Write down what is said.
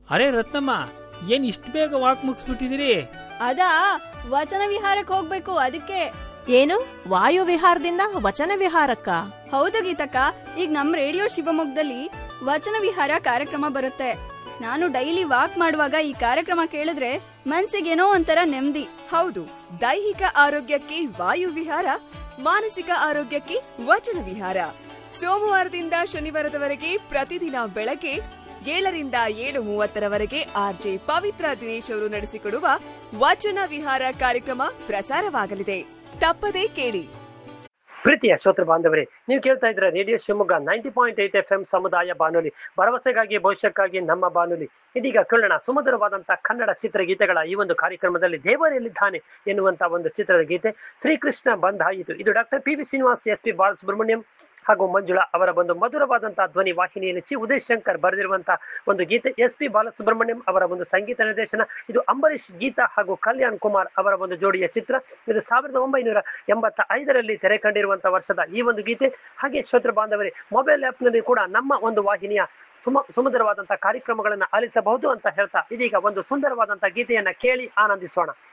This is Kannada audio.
ಅರೆ ರತ್ನಮ್ಮ ಏನ್ ಇಷ್ಟು ಬೇಗ ವಾಕ್ ಮುಗಿಸ್ಬಿಟ್ಟಿದಿರಿ ಅದಾ ವಚನ ವಿಹಾರಕ್ಕೆ ಹೋಗ್ಬೇಕು ಅದಕ್ಕೆ ಏನು ವಾಯು ವಿಹಾರದಿಂದ ವಚನ ವಿಹಾರಕ್ಕ ಹೌದು ಗೀತಕ್ಕ ಈಗ ನಮ್ ರೇಡಿಯೋ ಶಿವಮೊಗ್ಗದಲ್ಲಿ ವಚನ ವಿಹಾರ ಕಾರ್ಯಕ್ರಮ ಬರುತ್ತೆ ನಾನು ಡೈಲಿ ವಾಕ್ ಮಾಡುವಾಗ ಈ ಕಾರ್ಯಕ್ರಮ ಕೇಳಿದ್ರೆ ಮನ್ಸಿಗೇನೋ ಒಂಥರ ನೆಮ್ಮದಿ ಹೌದು ದೈಹಿಕ ಆರೋಗ್ಯಕ್ಕೆ ವಾಯು ವಿಹಾರ ಮಾನಸಿಕ ಆರೋಗ್ಯಕ್ಕೆ ವಚನ ವಿಹಾರ ಸೋಮವಾರದಿಂದ ಶನಿವಾರದವರೆಗೆ ಪ್ರತಿದಿನ ಬೆಳಗ್ಗೆ ಏಳರಿಂದ ಏಳು ಮೂವತ್ತರವರೆಗೆ ಆರ್ಜೆ ಪವಿತ್ರ ದಿನೇಶ್ ಅವರು ನಡೆಸಿಕೊಡುವ ವಚನ ವಿಹಾರ ಕಾರ್ಯಕ್ರಮ ಪ್ರಸಾರವಾಗಲಿದೆ ತಪ್ಪದೇ ಕೇಳಿ ಪ್ರೀತಿಯ ಶ್ರೋತೃ ಬಾಂಧವರೇ ನೀವು ಕೇಳ್ತಾ ಇದ್ರೆ radio Shivamogga ninety point eight F M ಸಮುದಾಯ ಬಾನುಲಿ ಭರವಸೆಗಾಗಿ ಭವಿಷ್ಯಕ್ಕಾಗಿ ನಮ್ಮ ಬಾನುಲಿ ಇದೀಗ ಕೇಳೋಣ ಸುಮಧುರವಾದಂತ ಕನ್ನಡ ಚಿತ್ರಗೀತೆಗಳ ಈ ಒಂದು ಕಾರ್ಯಕ್ರಮದಲ್ಲಿ ದೇವರೆಲ್ಲಿದ್ದಾನೆ ಎನ್ನುವಂತ ಒಂದು ಚಿತ್ರದ ಗೀತೆ ಶ್ರೀಕೃಷ್ಣ ಬಂದಾಯಿತು ಇದು doctor P V Srinivas S P Balasubrahmanyam ಹಾಗೂ ಮಂಜುಳಾ ಅವರ ಒಂದು ಮಧುರವಾದಂತಹ ಧ್ವನಿ ವಾಹಿನಿಯಲ್ಲಿ ಚಿ ಉದಯ್ ಶಂಕರ್ ಬರೆದಿರುವಂತಹ ಒಂದು ಗೀತೆ ಎಸ್ ಪಿ ಬಾಲಸುಬ್ರಹ್ಮಣ್ಯಂ ಅವರ ಒಂದು ಸಂಗೀತ ನಿರ್ದೇಶನ ಇದು ಅಂಬರೀಶ್ ಗೀತಾ ಹಾಗೂ ಕಲ್ಯಾಣ್ ಕುಮಾರ್ ಅವರ ಒಂದು ಜೋಡಿಯ ಚಿತ್ರ ಇದು ಸಾವಿರದ ಒಂಬೈನೂರ ಎಂಬತ್ತ ಐದರಲ್ಲಿ ತೆರೆ ಕಂಡಿರುವಂತಹ ವರ್ಷದ ಈ ಒಂದು ಗೀತೆ ಹಾಗೆ ಶ್ರೋತೃ ಬಾಂಧವರೇ ಮೊಬೈಲ್ ನಲ್ಲಿ ಕೂಡ ನಮ್ಮ ಒಂದು ವಾಹಿನಿಯ ಸುಮ ಸುಮಧುರವಾದಂತಹ ಕಾರ್ಯಕ್ರಮಗಳನ್ನ ಆಲಿಸಬಹುದು ಅಂತ ಹೇಳ್ತಾ ಇದೀಗ ಒಂದು ಸುಂದರವಾದಂತಹ ಗೀತೆಯನ್ನ ಕೇಳಿ ಆನಂದಿಸೋಣ